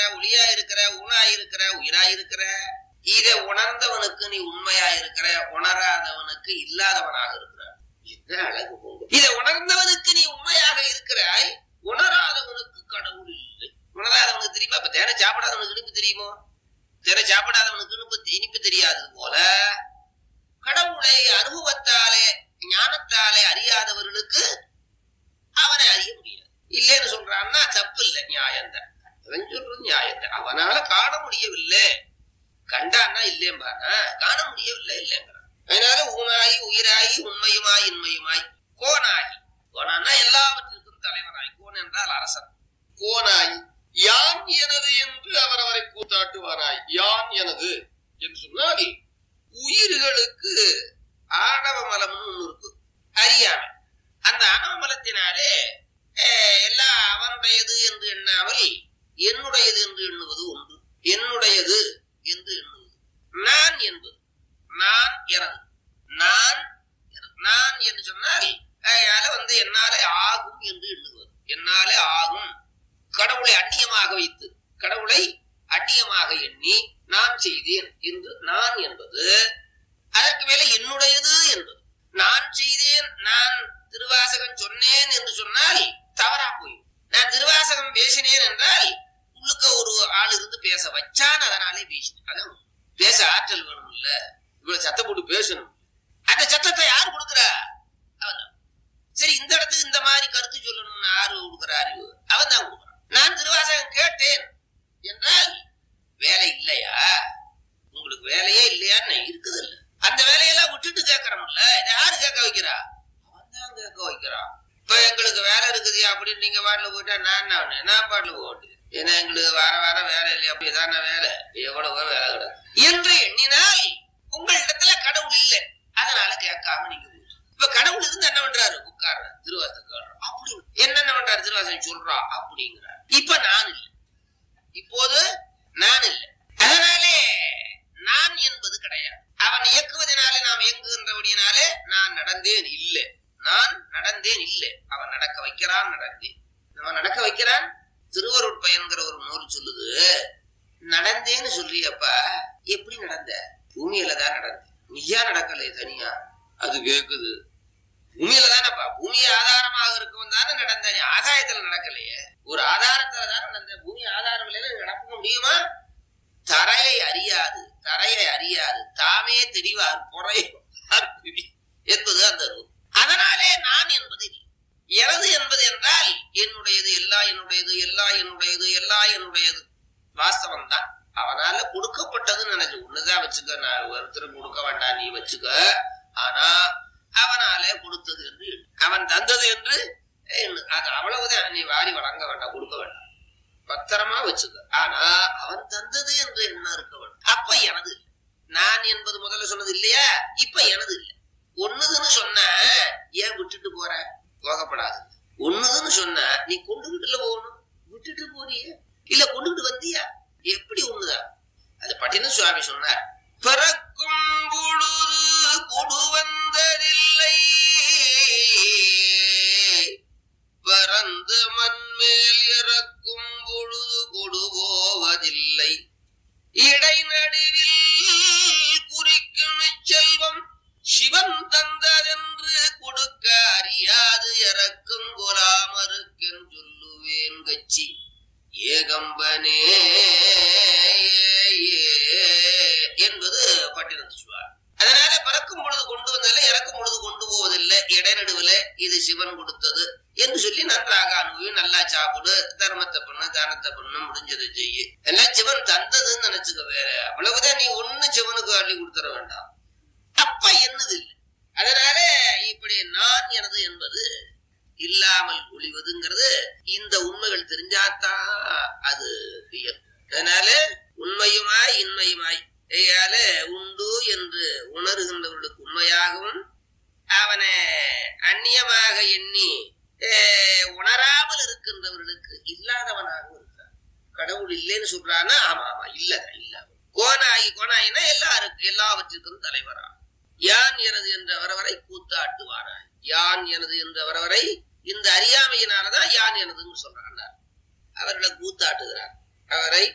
ஒளியா இருக்கிற ஊனாய் இருக்கிற உயிராய் இருக்கிற இதை உணர்ந்தவனுக்கு நீ உண்மையா இருக்கிற உணராதவனுக்கு இல்லாதவனாக இருக்கிறார் என்ன அழகு போங்க இதை உணர்ந்தவனுக்கு நீ உண்மையாக இருக்கிறாய் உணராதவனுக்கு கடவுள் இல்லை உணராதவனுக்கு தெரியுமா இப்ப தேனை சாப்பிடாதவனுக்கு இனிப்பு தெரியுமோ தேனை சாப்பிடாதவனுக்கு இனிப்பு இனிப்பு தெரியாதது போல கடவுளை அனுபவத்தாலே ஞானத்தாலே அறியாதவர்களுக்கு அவனை அறிய முடியாது இல்லைன்னு சொல்றான்னா தப்பு இல்லை நியாயம்தான் அவன் சொல்றது நியாயம்தான் அவனால காண முடியவில்லை கண்டான்னா இல்லையம்பானா காண முடியவில்லை இல்லைங்கிறான் அதனால ஊனாயி உயிராயி உண்மையுமாய் இன்மையுமாய் கோனாகி கோனான்னா எல்லாவற்றிற்கும் தலைவனாய் கோன் என்றால் அரசன் கோனாய் யான் எனது என்று அவரவரை கூத்தாட்டுவாராய் யான் எனது என்று சொன்னால் உயிர்களுக்கு ஆணவ மலம்னு ஒண்ணு இருக்கு அறியாமை அந்த ஆணவ மலத்தினாலே அஹ், எல்லாம் அவனுடையது என்று எண்ணாமல் என்னுடையது என்று எண்ணுவது உண்டு என்னுடையது என்று எண்ணுவது நான் என்பது நான் எனது நான் எனது. நான் என்று சொன்னால் அதனால வந்து என்னாலே ஆகும் என்று எண்ணுவது என்னாலே ஆகும் கடவுளை அந்நியமாக வைத்து கடவுளை அந்நியமாக எண்ணி நான் செய்தேன் என்று நான் என்பது அதற்கு மேல என்னுடையது என்பது நான் செய்தேன் நான் திருவாசகம் சொன்னேன் என்று சொன்னால் தவறா போய் நான் திருவாசகம் பேசினேன் என்றால் உள்ளுக்க ஒரு ஆள் இருந்து பேச வச்சான் அதனாலே பேசினேன் அதான் உண்மை. பேச ஆற்றல் வேணும் இல்ல இவ்வளவு சத்தம் போட்டு பேசணும் அந்த சத்தத்தை யார் கொடுக்குறா அவன் தான். சரி இந்த இடத்துக்கு இந்த மாதிரி கருத்து சொல்லணும்னு யாரு கொடுக்குற அறிவு அவன் தான் கொடுக்குறான் நான் திருவாசகம் கேட்டேன் என்றால் வேலை இல்லையா உங்களுக்கு வேலையே இல்லையான்னு இருக்குது இல்ல அந்த வேலையெல்லாம் விட்டுட்டு கேட்கறோம்ல இதை யாரு கேட்க வைக்கிறா அவன் தான் கேட்க வைக்கிறான் இப்ப எங்களுக்கு வேலை இருக்குது அப்படின்னு நீங்க பாட்டுல போயிட்டா நான் என்ன பண்ணேன்? நான் பாட்டுல போட்டு ஏன்னா எங்களுக்கு வார வாரம் வேலை இல்லையா அப்படிதான வேலை எவ்வளவோ வேலை கிடக்கு என்று எண்ணினால் உங்களிடத்துல கடவுள் இல்லை அதனால கேட்காம நீங்க போயிட்டு. இப்ப கடவுள் இருந்து என்ன பண்றாரு உட்கார்ற திருவாசகம் அப்படி என்னென்ன பண்றாரு திருவாசகம் சொல்றா அப்படிங்கிறார் இப்ப நான் இல்லை இப்போது நான் இல்லை அதனாலே நான் என்பது கிடையாது அவன் இயக்குவதனாலே நாம் இயங்குகின்றபடியினாலே நான் நடந்தேன் இல்லை நான் நடந்தேன் இல்லை அவன் நடக்க வைக்கிறான் நடந்தேன் அவன் நடக்க வைக்கிறான் திருவருட் பயன்கிற ஒரு நூல் சொல்லுது நடந்தேன்னு சொல்றியப்பா எப்படி நடந்த பூமியில தான் நடந்த நீயா நடக்கலை தனியா அது கேக்குது பூமியில தானப்பா பூமி ஆதாரமாக இருக்கவும் தானே நடந்த நீ ஆதாயத்துல நடக்கலையே ஒரு ஆதாரத்துல தானே நடந்த பூமி ஆதாரம் இல்லைன்னு நடக்க முடியுமா தரையை அறியாது தரையை அறியாது தாமே தெரிவார் பொறையார் பிரி என்பது அந்த நூல் அதனாலே நான் என்பது இல்லை எனது என்பது என்றால் என்னுடையது எல்லா என்னுடையது எல்லா என்னுடையது எல்லா என்னுடையது வாஸ்தவம் தான் அவனால கொடுக்கப்பட்டதுன்னு நினைச்சு ஒண்ணுதான் வச்சுக்க நான் ஒருத்தருக்கு கொடுக்க வேண்டாம் நீ வச்சுக்க ஆனா அவனாலே கொடுத்தது என்று எண்ணு. அவன் தந்தது என்று எண்ணு. அது அவ்வளவுதான் நீ வாரி வழங்க வேண்டாம் கொடுக்க வேண்டாம் பத்திரமா வச்சுக்க ஆனா அவன் தந்தது என்று என்ன இருக்க வேண்டும் அப்ப எனது இல்லை. நான் என்பது முதல்ல சொன்னது இல்லையா இப்ப எனது இல்லை ஒண்ணுதுன்னு சொன்ன ஏன் விட்டுட்டு போற போகப்படாது ஒண்ணுதுன்னு சொன்ன நீ கொண்டுகிட்டுல போகணும் விட்டுட்டு போறியே இல்ல கொண்டுகிட்டு வந்தியா எப்படி ஒண்ணுதான் அது பட்டின சுவாமி சொன்னார் பிறக்கும் பொழுது கொடு வந்ததில்லை பறந்து மண்மேல் இறக்கும் பொழுது கொடு போவதில்லை இடைநடுவில் குறிக்கும் செல்வம் சிவன் தந்ததென்று கொடுக்க அறியாது இறக்கும் குலாமருக்கென் சொல்லுவேன் கச்சி ஏகம்பனே என்பது பட்டினத்து சுவார் அதனால பிறக்கும் பொழுது கொண்டு வந்ததில்லை இறக்கும் பொழுது கொண்டு போவதில்லை இடைநடுவுல இது சிவன் கொடுத்தது என்று சொல்லி நன்றாக அனுபவி நல்லா சாப்பிடு தர்மத்தை பண்ணு தானத்தை பண்ணு முடிஞ்சதை செய்யு எல்லாம் சிவன் தந்ததுன்னு நினைச்சுக்க வேற அவ்வளவுதான் நீ ஒண்ணு சிவனுக்கு அள்ளி கொடுத்துட வேண்டாம் அப்ப என்னது இல்லை அதனால இப்படி நான் எனது என்பது இல்லாமல் ஒளிவதுங்கிறது இந்த உண்மைகள் தெரிஞ்சாதான் அது இயல்பு அதனால உண்மையுமாய் இன்மையுமாய் ஏயால உண்டு என்று உணர்கின்றவர்களுக்கு உண்மையாகவும் அவனை அந்நியமாக எண்ணி அஹ், உணராமல் இருக்கின்றவர்களுக்கு இல்லாதவனாகவும் இருக்கிறான் கடவுள் இல்லைன்னு சொல்றான்னா ஆமா ஆமா இல்லதான் இல்லாம கோனாயி கோனாயினா எல்லாருக்கும் எல்லாவற்றிற்கும் தலைவரா யான் எனது என்ற வரவரை கூத்தாட்டுவாராய் யான் எனது என்ற வரவரை இந்த அறியாமையினாலதான் யான் எனதுன்னு சொல்றான் அவர்களை கூத்தாட்டுகிறார் அவரை